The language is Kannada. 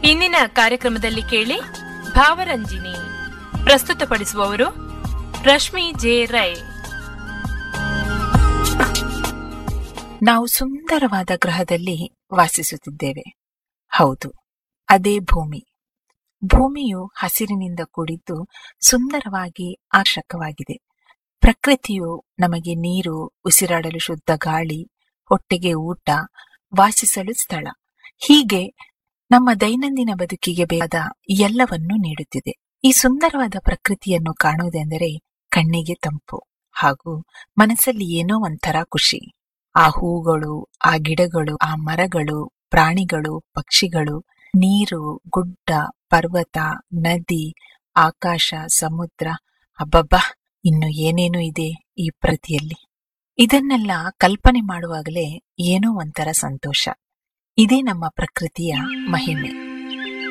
ಇಂದಿನ ಕಾರ್ಯಕ್ರಮದಲ್ಲಿ ಕೇಳಿ ಭಾವರಂಜಿನಿ ಪ್ರಸ್ತುತಪಡಿಸುವವರು ರಶ್ಮಿ ಜೆ ರೈ ನಾವು ಸುಂದರವಾದ ಗ್ರಹದಲ್ಲಿ ವಾಸಿಸುತ್ತಿದ್ದೇವೆ ಹೌದು ಅದೇ ಭೂಮಿ ಭೂಮಿಯು ಹಸಿರಿನಿಂದ ಕೂಡಿದ್ದು ಸುಂದರವಾಗಿ ಆಕರ್ಷಕವಾಗಿದೆ ಪ್ರಕೃತಿಯು ನಮಗೆ ನೀರು ಉಸಿರಾಡಲು ಶುದ್ಧ ಗಾಳಿ ಹೊಟ್ಟೆಗೆ ಊಟ ವಾಸಿಸಲು ಸ್ಥಳ ಹೀಗೆ ನಮ್ಮ ದೈನಂದಿನ ಬದುಕಿಗೆ ಬೇಕಾದ ಎಲ್ಲವನ್ನೂ ನೀಡುತ್ತಿದೆ ಈ ಸುಂದರವಾದ ಪ್ರಕೃತಿಯನ್ನು ಕಾಣುವುದೆಂದರೆ ಕಣ್ಣಿಗೆ ತಂಪು ಹಾಗೂ ಮನಸ್ಸಲ್ಲಿ ಏನೋ ಒಂಥರ ಖುಷಿ ಆ ಹೂಗಳು ಆ ಗಿಡಗಳು ಆ ಮರಗಳು ಪ್ರಾಣಿಗಳು ಪಕ್ಷಿಗಳು ನೀರು ಗುಡ್ಡ ಪರ್ವತ ನದಿ ಆಕಾಶ ಸಮುದ್ರ ಅಬ್ಬಬ್ಬಾ ಇನ್ನು ಏನೇನು ಇದೆ ಈ ಪ್ರತಿಯಲ್ಲಿ ಇದನ್ನೆಲ್ಲ ಕಲ್ಪನೆ ಮಾಡುವಾಗಲೇ ಏನೋ ಒಂಥರ ಸಂತೋಷ ಇದೇ ನಮ್ಮ ಪ್ರಕೃತಿಯ ಮಹಿಮೆ